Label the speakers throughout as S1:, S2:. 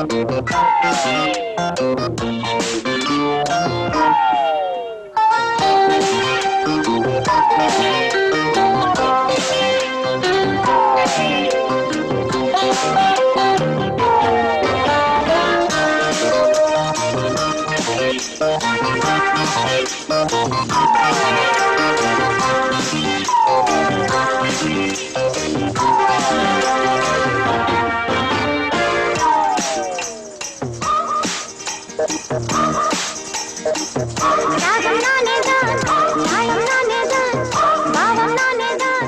S1: ராகம் நானேதான் தாளம் நானேதான் பாவம் நானேதான்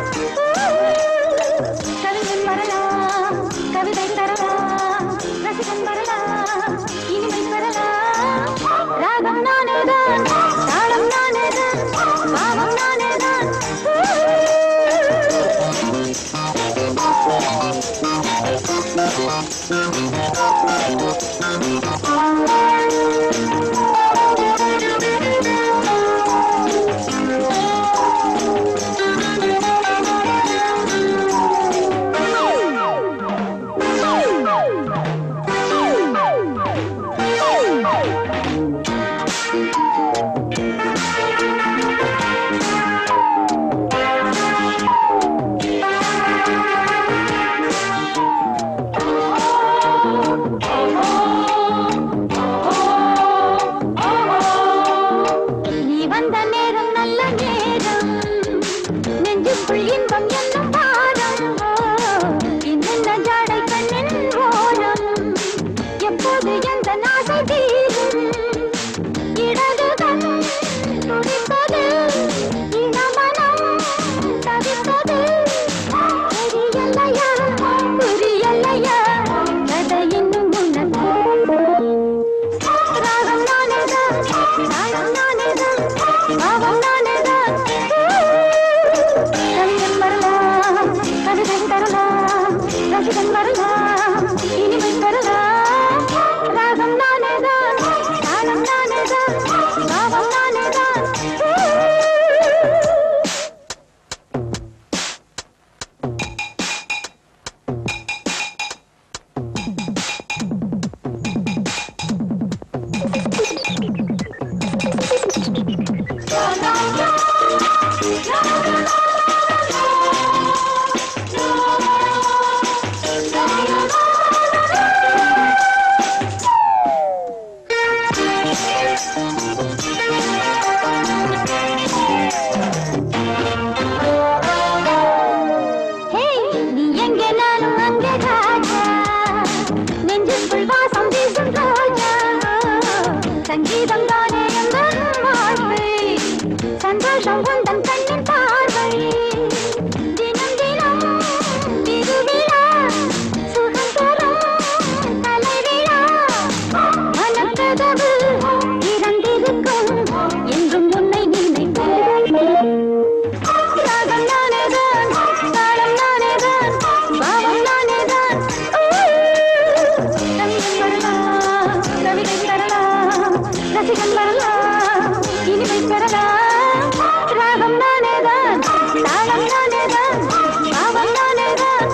S1: கவிஞன் வரலாம் கவிதை தரலாம் ரசிகன் வரலாம் இனிமை பெறலாம் ராகம் நானேதான் தாளம் நானேதான் பாவம் நானேதான் நீ வந்த நேரம் நல்ல நேரம் நெஞ்சுக்குள் இன்பம் என்னும் பாரம் இன்னென்ன ஜாடை கண்ணின் ஓரம் எப்போது எந்த நாசை தீரும் இடது கண் துடிப்பது இளமனம் தவிப்பது புரியலையா புரியலையா கதை இன்னும் உனக்கு ராகம் நானேதான் தாளம் நானேதான் பாவம் நானேதான் கவிஞன் வரலாம் கவிதை தரலாம் ரசிகன் வரலாம் இனிமை பெறலாம் ராகம் நானேதான் தாளம் நானேதான் பாவம் நானேதான் ஹே, நீ எங்கே நானும் அங்கே ராஜா நெஞ்சுக்குள் வாசம் வீசும் ரோஜா சங்கீதம் தானே எந்தன் வாழ்வை சந்தோஷம் உந்தன் கண்ணின் பார்வை தினம் தினம் திருவிழா சுகம் தரும் தலைவிழா மனக்கதவு திறந்திருக்கும் என்றும் உன்னை நினைப்பேன் ராகம் நானேதான் தாளம் நானேதான் பாவம் நானேதான் கவிஞன் வரலாம் கவிதை தரலாம் ரசிகன் வரலாம் இனிமை பெறலாம் ராகம் நானேதான் தாளம் நானேதான் பாவம் நானேதான்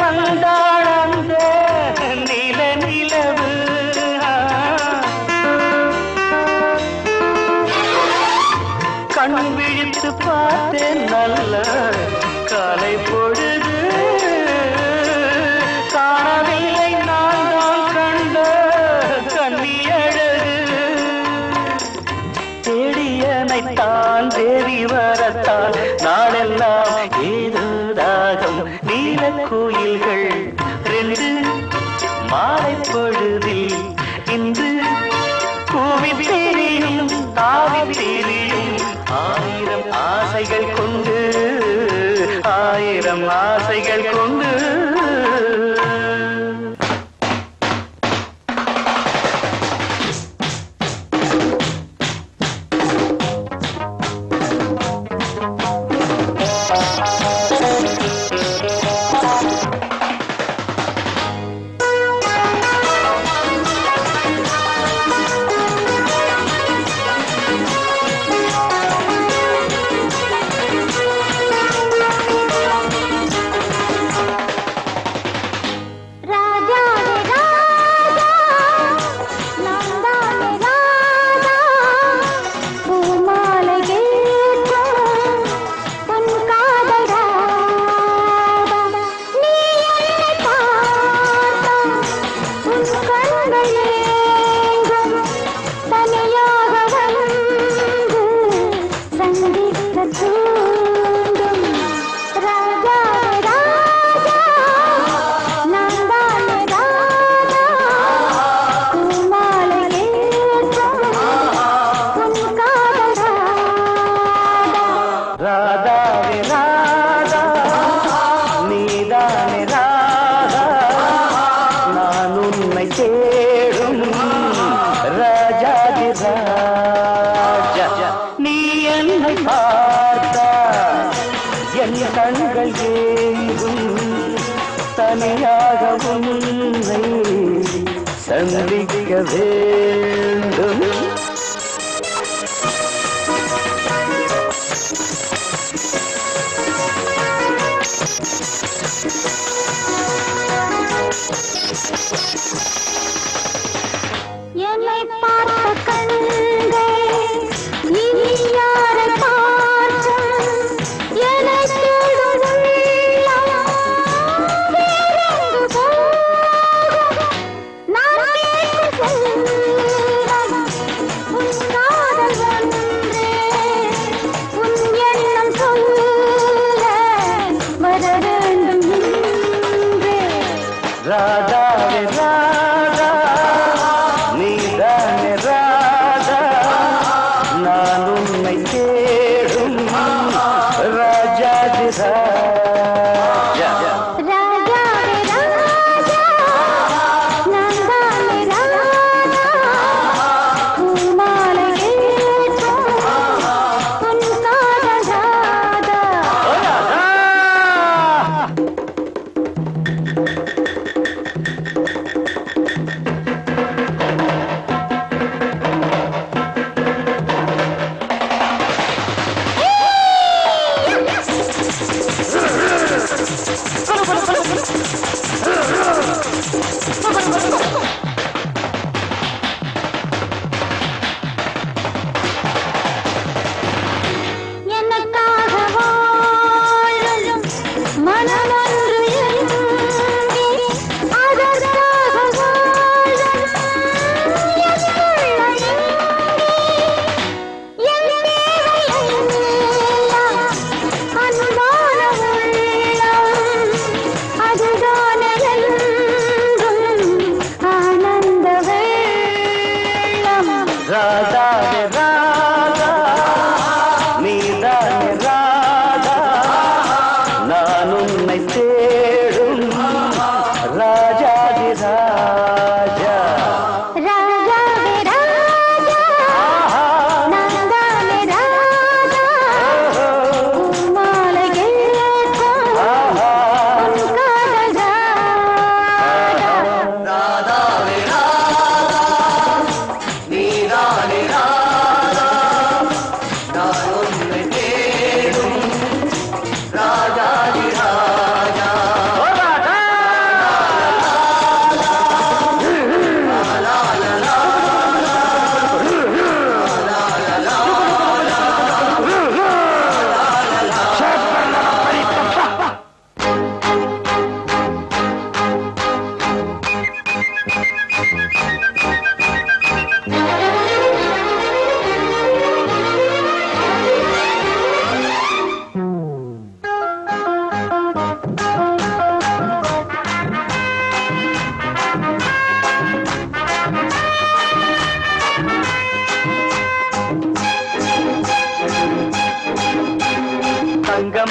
S2: வந்தாள் அந்த நில நிலவு கண் விழித்து பார்த்தேன் நல்ல காலை பொழுது காணவில்லை நான் தான் கண்ட கண்ணியழகு தேடியனை தான் தேடி வரத்தான் நாளெல்லாம் ஏதோ தாகம் நீல கோயில்கள் ரெண்டு மாலை பொழுதில் இன்று கூவி தெரியும் தாவி தெரியும் ஆயிரம் ஆசைகள் கொண்டு ஆயிரம் ஆசைகள் கொண்டு
S1: ராஜா ராஜா நந்தானே ராஜா பூமாலை கேட்கும் உன் காதல் ராதா நீ என்னை பார்த்தால் உன் கண்கள் ஏங்கும் தனியாக வந்து சந்திக்க தூண்டும் ராஜா ராஜா நந்தானே ராஜா பூமாலை கேட்கும் உன் காதல் ராதா
S2: ராதாவே ராதா நீதானே ராதா நான் உன்னை தேடும் ராஜாதி ராஜா நீ என்னை பார்த்தா என் கண்கள் ஏங்கும் தனியாக உன்னை சந்திக்க வேண்டும்
S1: என்னை பார்த்த கண்கள் இனி யாரை பார்க்கும் என்னை தேடும் உள்ளம் வேறெங்கு போகும் நான் கேட்கும் செல்வம் உன் காதல் ஒன்றே உன் எண்ணம் சொல்ல வர வேண்டும் இன்றே
S2: ராதாவே ராதா நீதானே ராதா நான் உன்னை தேடும் ராஜாதி ராஜா
S1: ராஜாவே ராஜா நந்தானே ராஜா பூமாலை கேட்கும் உன் காதல் ராதா
S2: ஓ ராதா
S1: எனக்காக வாழும் மனமொன்று எங்கே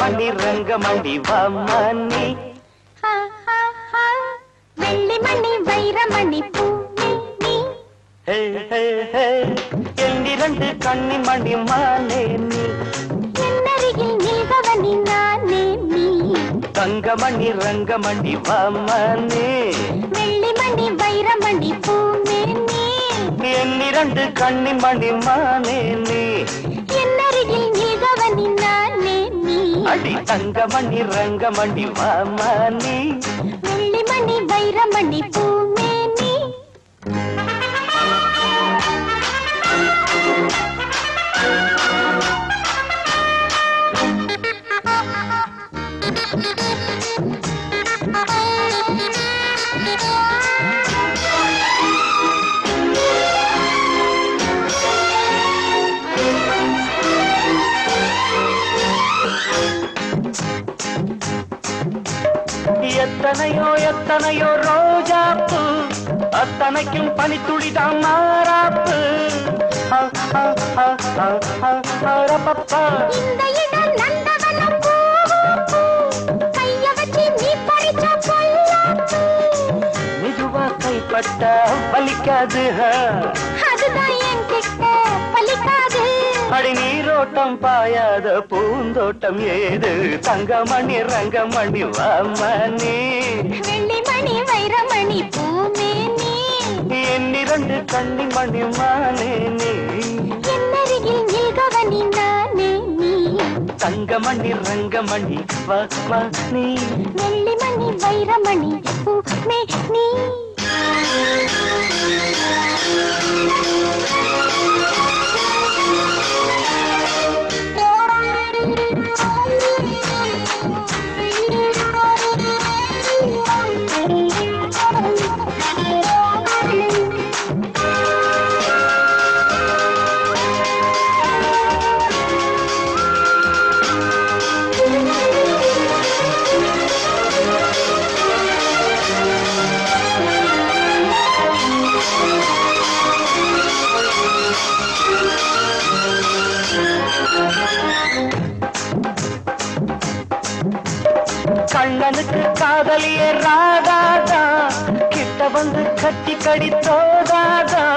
S2: தங்கமணி ரங்கமணி வாமணி
S1: ஹா, ஹா, ஹா. வெள்ளி மணி வைரமணி பூ நீ
S2: ஹே ஹே ஹே எண்ணிரண்டு கண்ணி மணி மானே நீ
S1: என்னருகில் நீகவனி நானே நீ
S2: தங்கமணி ரங்கமணி வாமணி
S1: வெள்ளி மணி வைரமணி பூமே நீ
S2: எண்ணிரண்டு கண்ணி மணி மானே நீ
S1: என்னருகில் நீகவனி நானே நீ
S2: அடி தங்கமணி ரங்கமணி வாமணி
S1: வெள்ளி மணி வைரமணி பூமே நீ
S2: எத்தனையோ எத்தனையோ ரோஜாப்பு அத்தனைக்கும் பனித்துளிதான் மாறாப்பு ஆ, ஆ, ஆ, ஆ, ஆ, அரப்பப்பா.
S1: இந்த இடம் நந்தவனம் பூ கைய வச்சு நீ பறிச்ச பொல்லாப்பு
S2: மெதுவா கைப்பட்ட வலிக்காது ஆ.
S1: அதுதான் என் கிட்ட பலிக்காது
S2: அடி நீரோட்டம் பாயாத பூந்தோட்டம் ஏது தங்கமணி ரங்கமணி வாமணி
S1: வெள்ளி மணி வைரமணி பூமே நீ
S2: என்னிரண்டு கண்ணி மணி மானே நீ
S1: என்னருகில் நில்கவனி நானே நீ
S2: தங்கமணி ரங்கமணி வா வா நீ
S1: வெள்ளி மணி வைரமணி பூமே நீ
S2: கண்ணனுக்கு காதலியே ராதாதா கிட்ட வந்து கட்டி கடித்தோதாதா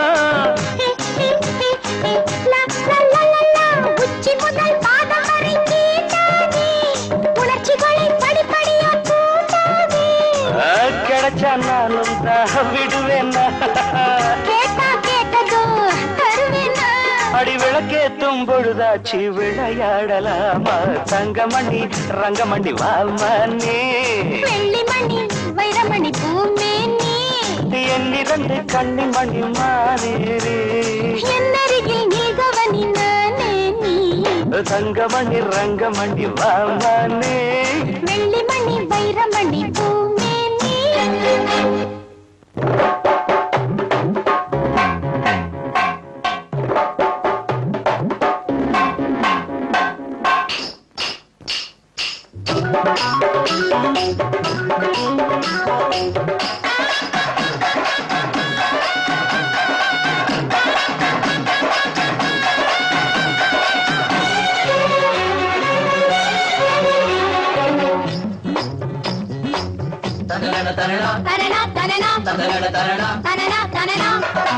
S1: லா, லா, லா, லா, லா. உச்சி முதல் பாதம் வரை கேட்டானே உணர்ச்சிகளை படிப்படியா கூட்டாதே
S2: ஆ, கிடைச்சா நானும் தான் விடுவேன்
S1: கேட்டா கேட்டதோ தருவேனா
S2: அடி விளக்கேத்தும் பொழுதாச்சு விளையாடலாமா தங்கமணி ரங்கமணி வாமணி
S1: வெள்ளி மணி வைரமணி பூமே நீ
S2: என்னிரண்டு கண்ணி மணி மாறேரே
S1: என்னருகில் நீகவனி நானே நீ
S2: தங்கமணி ரங்கமணி வாமணி
S1: வெள்ளி மணி வைரமணி பூமே நீ தனனா தனனா தனனா தனனா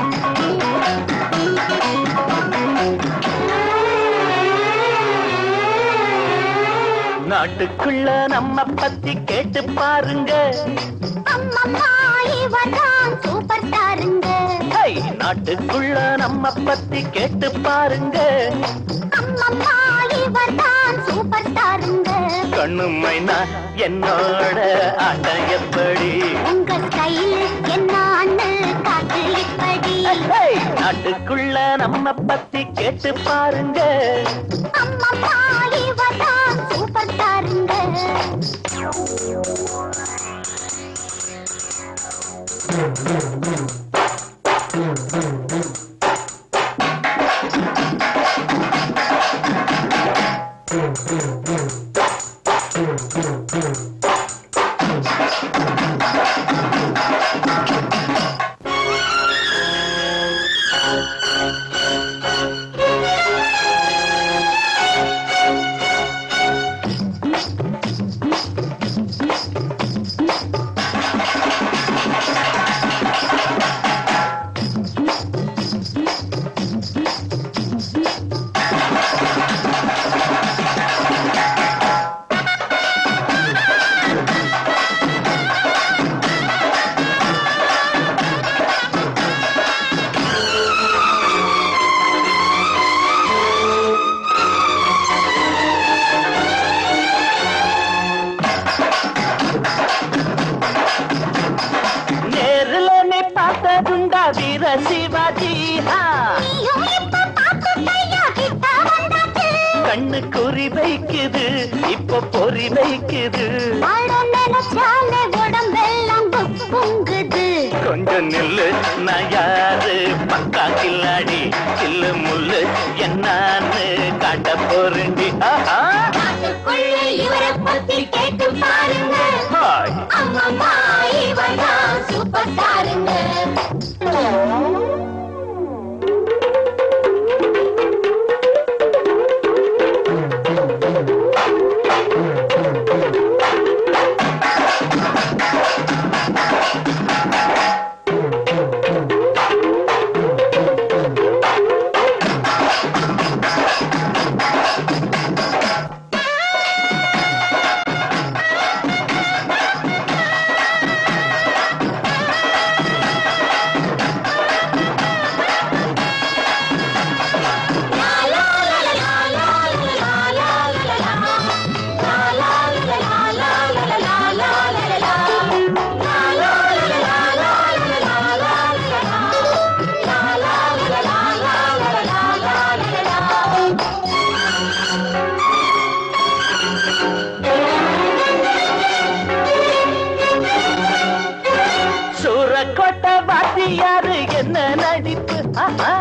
S2: நாட்டுக்குள்ள நம்ம பத்தி கேட்டு பாருங்க
S1: அம்மம்மா இவதான் சூப்பர் ஸ்டாருங்க
S2: ஹை, நாட்டுக்குள்ள நம்ம பத்தி கேட்டு பாருங்க
S1: அம்மம்மா இவதான் சூப்பர் ஸ்டாருங்க
S2: கண்ணுமைனா என்னோட ஆட்டம் எப்படி
S1: உங்க ஸ்டைல் என்னான்னு காட்டு இப்படி
S2: ஹை, நாட்டுக்குள்ள நம்ம பத்தி கேட்டு பாருங்க
S1: அம்மம்மா இவதான் சூப்பர் ஸ்டாருங்க
S2: வீர சிவாஜி ஆ.
S1: நீயும் இப்ப பார்த்துட்டயா கிட்ட வந்தாச்சு
S2: கண்ணு குறி வைக்குது இப்ப பொறி வைக்குது
S1: ஆட நினைச்சாலே உடம்பெல்லாம் பொங்குது
S2: கொஞ்சம் நில்லு நான் யாரு பக்கா கில்லாடி கில்லு முள்ளு என்னான்னு காட்ட போறேன்டி ஆஹா.
S1: காட்டுக்குள்ளே இவரை பத்தி கேட்டு பாருங்க
S2: ஹாய்.
S1: அம்மம்மா இவர்தான் சூப்பர் ஸ்டாருங்க
S2: சூரக்கோட்டை வாத்தியாரு என்ன நடிப்பு ஆஹா.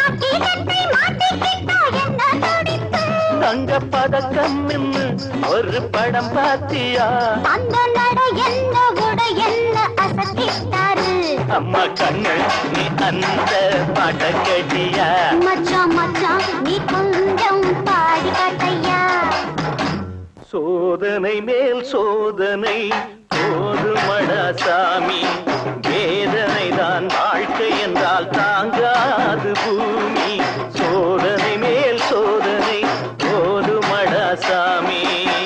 S2: தங்க பதக்கம் நின்னு ஒரு படம் பாத்தியா
S1: அந்த நட என்ன உட என்ன அசத்திட்டாரு
S2: அம்மா கண்ணு நீ அந்த பாட்ட கேட்டியா
S1: மச்சான் மச்சான் நீ கொஞ்சம் பாடி காட்டையா
S2: சோதனை மேல் சோதனை போதுமடா சாமி வேதனை தான் வாழ்க்கை என்றால் தாங்காது பூமி சோதனை மேல் சோதனை போதுமடா சாமி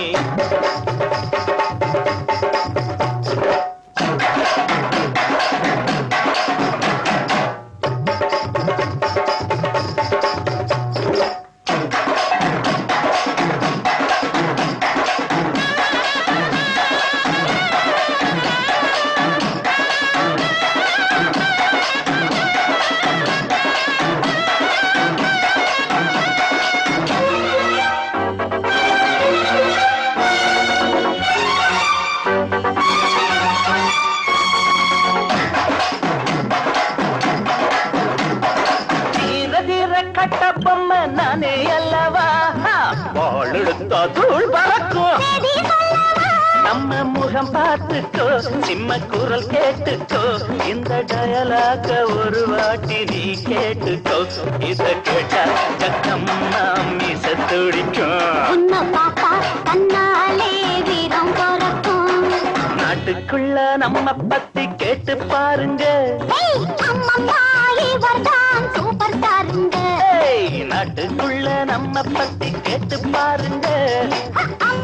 S2: தீர தீர கட்ட பொம்மை நானே அல்லவா வாழெடுத்தா தூள் பறக்கும் நம்ம முகம் பார்த்துக்கோ சிம்ம குரல் கேட்டுக்கோ இந்த டயலாக ஒரு வாட்டி நீ கேட்டுக்கோ இத கேட்டா சக்கம் மீச துடிக்கும்
S1: உன்னை பாப்பா தன்னாலே வீரம் பிறக்கும்
S2: நாட்டுக்குள்ள நம்ம பத்தி கேட்டு பாருங்க
S1: ஏய், அம்மம்மா இவர்தான் சூப்பர் ஸ்டாருங்க
S2: ஏய், நாட்டுக்குள்ள நம்ம பத்தி கேட்டு பாருங்க
S1: அ-